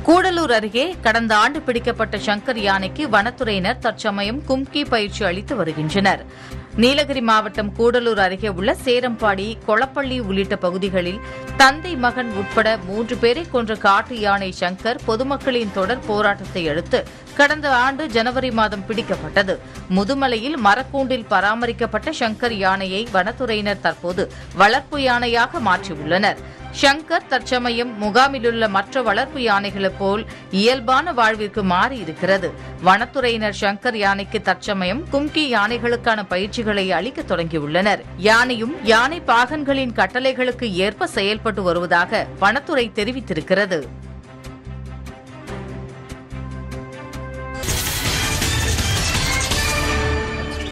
கூடலூர் அருகே கடந்த ஆண்டு பிடிக்கப்பட்ட சங்கர் யானைக்கு வனத்துறையினர் தற்சமயம் கும்கி பயிற்சி அளித்து வருகின்றனர் நீலகிரி மாவட்டம் கூடலூர் அருகே உள்ள சேரம்பாடி கொளப்பள்ளி உள்ளிட்ட பகுதிகளில் தந்தை மகன் உட்பட மூன்று பேரை கொன்ற காட்டு யானை சங்கர் பொதுமக்களின் தொடர் போராட்டத்தை அடுத்து கடந்த ஆண்டு ஜனவரி மாதம் பிடிக்கப்பட்டது முதுமலையில் மரக்கூண்டில் பராமரிக்கப்பட்ட சங்கர் யானையை வனத்துறையினர் தற்போது வளர்ப்பு யானையாக மாற்றியுள்ளனர் ஷங்கர் தற்சமயம் முகாமிலுள்ள மற்ற வளர்ப்பு யானைகளைப் போல் இயல்பான வாழ்விற்கு மாறி இருக்கிறது வனத்துறையினர் ஷங்கர் யானைக்கு தற்சமயம் கும்கி யானைகளுக்கான பயிற்சிகளை அளிக்க தொடங்கியுள்ளனர் யானையும் யானை பாகன்களின் கட்டளைகளுக்கு ஏற்ப செயல்பட்டு வருவதாக வனத்துறை தெரிவித்திருக்கிறது